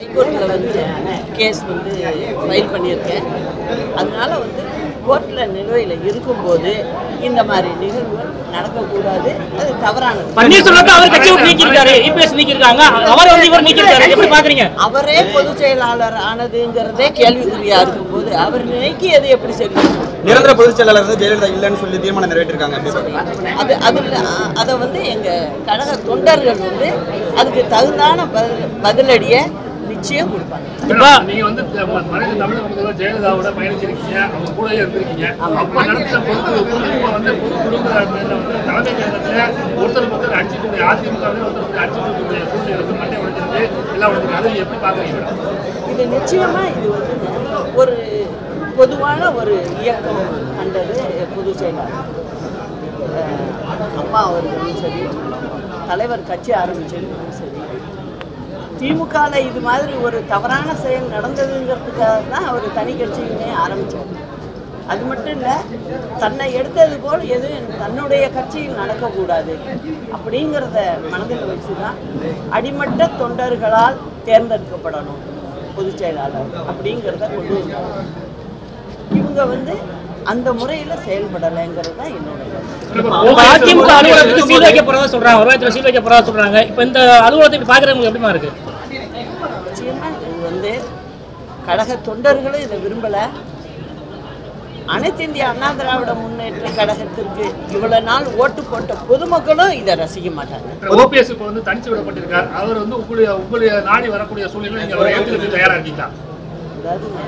ஹைகோர்ட்டில் வந்து கேஸ் வந்து ஃபைல் பண்ணியிருக்கேன் அதனால வந்து கோர்ட்டில் நிலுவையில் இருக்கும்போது இந்த மாதிரி நிகழ்வுகள் நடக்கக்கூடாது அது தவறானது பன்னீர்செல்வத்தை அவர் கட்சி விட்டு நீக்கிருக்காரு இபிஎஸ் நீக்கிருக்காங்க அவர் வந்து இவர் நீக்கிருக்காரு எப்படி பாக்குறீங்க அவரே பொதுச் செயலாளர் ஆனதுங்கிறதே கேள்விக்குறியா இருக்கும்போது அவர் நீக்கியது எப்படி சரி நிரந்தர பொதுச் செயலாளர் வந்து ஜெயலலிதா இல்லைன்னு சொல்லி தீர்மானம் நிறைவேற்றிருக்காங்க எப்படி பாக்குறீங்க? அது அது அதை வந்து எங்கள் கழக தொண்டர்கள் வந்து அதுக்கு தகுந்தான பதில் பதிலடியை நிச்சயம் கொடுப்பாங்க இப்ப நீங்க வந்து த- மறைந்த தமிழக முதல்வர் ஜெயலலிதாவோட பயணிச்சிருக்கீங்க அவங்க கூடவே இருந்திருக்கீங்க அப்ப நடந்த பொது பொதுக்குழு வந்து பொதுக்குழுங்கிற பேர்ல வந்து தலைமை கழகத்துல ஒருத்தர் ஒருத்தர் அடிச்சுக்கூடிய அதிமுக ஒருத்தர் ஒருத்தர் அடிச்சுக்கூடிய சூழ்நிலை வந்து மண்டை உடைச்சிருக்கு எல்லாம் உடைச்சிருக்கு அதை எப்படி பாக்குறீங்க இது நிச்சயமா இது வந்து ஒரு பொதுவான ஒரு இயக்கம் கண்டது பொதுச் செயலாளர் அஹ் அம்மா அவர்களும் சரி தலைவர் கட்சி ஆரம்பிச்சதும் சரி திமுகவில் இது மாதிரி ஒரு தவறான செயல் நடந்ததுங்கிறதுக்காக தான் அவர் தனி கட்சியுமே ஆரம்பித்தார் அது மட்டும் இல்லை தன்னை எடுத்தது போல் எதுவும் தன்னுடைய கட்சியில் நடக்கக்கூடாது அப்படிங்கிறத மனதில் வச்சு தான் அடிமட்ட தொண்டர்களால் தேர்ந்தெடுக்கப்படணும் பொதுச் செயலாளர் அப்படிங்கிறத கொண்டு வந்தாங்க இவங்க வந்து அந்த முறையில் செயல்படலைங்கிறது தான் என்னோட கருத்து. இப்ப அதிமுக அலுவலகத்துக்கு சீல் வைக்க போறதா சொல்றாங்க வருவாயத்துல சீல் வைக்க போறதா சொல்றாங்க இப்ப இந்த அலுவலகத்தை இப்படி பாக்குறவங்களுக்கு எப்படிமா இருக்கு நிச்சயமா இது வந்து கழக தொண்டர்களும் இதை விரும்பலை அனைத்து இந்திய அண்ணா திராவிட முன்னேற்ற கழகத்திற்கு இவ்வளவு நாள் ஓட்டு போட்ட பொதுமக்களும் இதை ரசிக்க மாட்டாங்க ஓபிஎஸ் இப்ப வந்து தனிச்சு விடப்பட்டிருக்கார் அவர் வந்து உங்களுடைய உங்களுடைய நாடி வரக்கூடிய சூழ்நிலை நீங்க அவரை ஏற்றுக்கிறது தயாரா இருக்கீங்களா அதாவதுங்க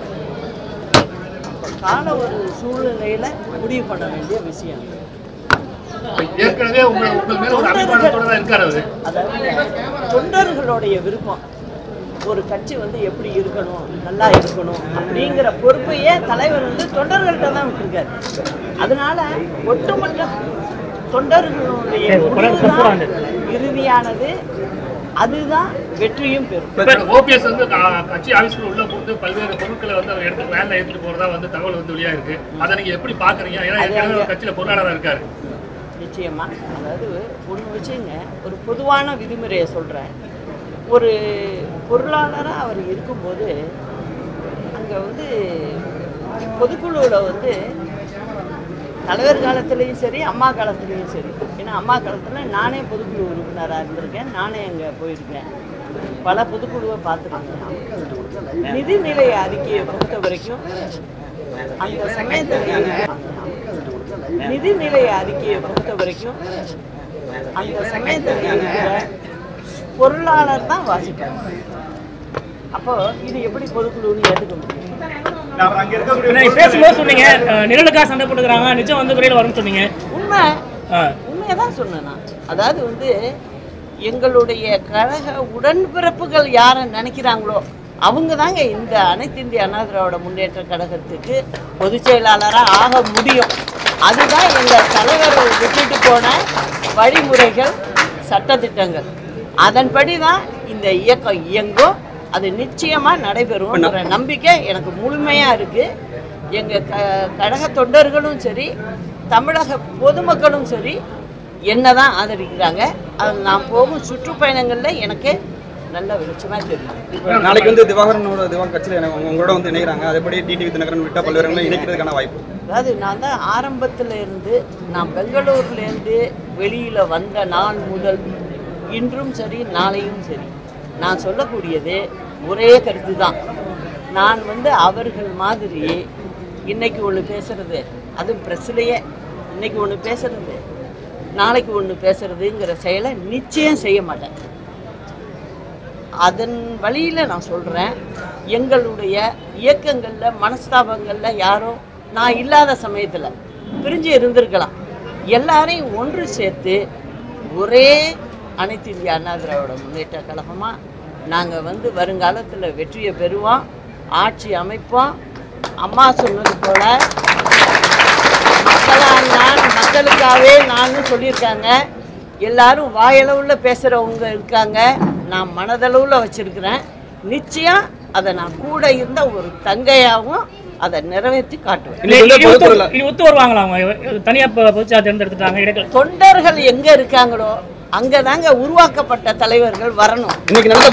இப்ப கால ஒரு சூழ்நிலையில முடிவு பண்ண வேண்டிய விஷயம் ஏற்கனவே உங்க உங்க மேல ஒரு அபிமானத்தோட தான் இருக்காரு அவரு அதாவது தொண்டர்களுடைய விருப்பம் ஒரு கட்சி வந்து எப்படி இருக்கணும் நல்லா இருக்கணும் அப்படிங்கிற பொறுப்பையே தலைவர் வந்து தொண்டர்கள்ட்ட தான் விட்டுருக்காரு அதனால ஒட்டுமொத்த தொண்டர்களுடைய முடிவுதான் இறுதியானது அதுதான் வெற்றியும் பெறும் ஓபிஎஸ் வந்து க- கட்சி ஆபீஸ்க்குள்ள உள்ள போட்டு பல்வேறு பொருட்களை வந்து அவர் எடுத்து வேலை ஏற்றிட்டு போறதா வந்து தகவல் வந்து வெளியா இருக்கு அதை நீங்க எப்படி பாக்குறீங்க ஏன்னா ஏற்கனவே ஒரு கட்சியில பொருளாளராக இருக்காரு நிச்சயமா அதாவது ஒன்று வச்சுங்க ஒரு பொதுவான விதிமுறையை சொல்கிறேன் ஒரு பொருளாளராக அவர் இருக்கும்போது அங்கே வந்து பொதுக்குழுவில் வந்து தலைவர் காலத்துலேயும் சரி அம்மா காலத்துலேயும் சரி ஏன்னா அம்மா காலத்தில் நானே பொதுக்குழு உறுப்பினராக இருந்திருக்கேன் நானே அங்கே போயிருக்கேன் பல பொதுக்குழுவை பார்த்துருக்கேன் நிதிநிலை அறிக்கையை பொறுத்த வரைக்கும் அந்த சமயத்தில் நிதிநிலை அறிக்கையை பொறுத்த வரைக்கும் அந்த சமயத்தில் இருக்கிற பொருளாளர் தான் வாசிப்பாங்க அப்போ இது எப்படி பொதுக்குழுன்னு ஏற்றுக்க முடியும் நீங்க பேசும்போது சொன்னீங்க அஹ், நிழலுக்காக சண்டை போட்டுக்கிறாங்க நிச்சயம் வந்து விரைவில் வரும்னு சொன்னீங்க உண்மை ஆ. உண்மையை தான் சொன்னேன் நான் அதாவது வந்து எங்களுடைய கழக உடன்பிறப்புகள் யாரை நினைக்கிறாங்களோ அவங்க தாங்க இந்த அனைத்து இந்திய அண்ணா திராவிட முன்னேற்ற கழகத்துக்கு பொதுச் செயலாளராக ஆக முடியும் அதுதான் எங்கள் தலைவர் விட்டுட்டு போன வழிமுறைகள் சட்டத்திட்டங்கள் அதன்படி தான் இந்த இயக்கம் இயங்கும் அது நிச்சயமாக நடைபெறும்ங்கிற நம்பிக்கை எனக்கு முழுமையாக இருக்குது எங்கள் க கழக தொண்டர்களும் சரி தமிழக பொதுமக்களும் சரி என்ன தான் ஆதரிக்கிறாங்க அது நான் போகும் சுற்றுப்பயணங்களில் எனக்கு நல்ல வெளிச்சமாக தெரியும் இப்ப நாளைக்கு வந்து திவாகரனோட திவாகர் கட்சியில் எனக்கு உங்க- உங்களோட வந்து இணைகிறாங்க அதேபடி டிடிவி தினகரன் விட்டா பல்வேறு இணைக்கிறதுக்கான வாய்ப்பு அதாவது நான் தான் ஆரம்பத்தில் இருந்து நான் பெங்களூர்லேருந்து வெளியில் வந்த நாள் முதல் இன்றும் சரி நாளையும் சரி நான் சொல்லக்கூடியது ஒரே கருத்து தான் நான் வந்து அவர்கள் மாதிரி இன்னைக்கு ஒன்று பேசுறது அதுவும் ப்ரெஸ்லேயே இன்னைக்கு ஒன்று பேசுறது நாளைக்கு ஒன்று பேசுறதுங்கிற செயலை நிச்சயம் செய்ய மாட்டேன் அதன் வழியில் நான் சொல்கிறேன் எங்களுடைய இயக்கங்களில் மனஸ்தாபங்களில் யாரும் நான் இல்லாத சமயத்தில் பிரிஞ்சு இருந்திருக்கலாம் எல்லாரையும் ஒன்று சேர்த்து ஒரே அனைத்து இந்திய அண்ணா திராவிட முன்னேற்ற கழகமாக நாங்கள் வந்து வருங்காலத்தில் வெற்றியை பெறுவோம் ஆட்சி அமைப்போம் அம்மா சொன்னது போல் மக்களால் நான் மக்களுக்காகவே நான் சொல்லியிருக்காங்க எல்லாரும் வாயளவுல பேசுகிறவங்க இருக்காங்க நான் மனதளவில் வச்சிருக்கிறேன் நிச்சயம் அதை நான் கூட இருந்த ஒரு தங்கையாகவும் அதை நிறைவேற்றி காட்டுவேன் இனி இன்னைக்கு வந்து இனி ஒத்து- பொதுக்குழுல- இனி ஒத்து வருவாங்களா அவங்க தனியா பொதுச்சா தேர்ந்தெடுத்துட்டாங்க இடைக்கல தொண்டர்கள் எங்கே இருக்காங்களோ அங்கே தாங்க உருவாக்கப்பட்ட தலைவர்கள் வரணும் இன்னைக்கு நடந்த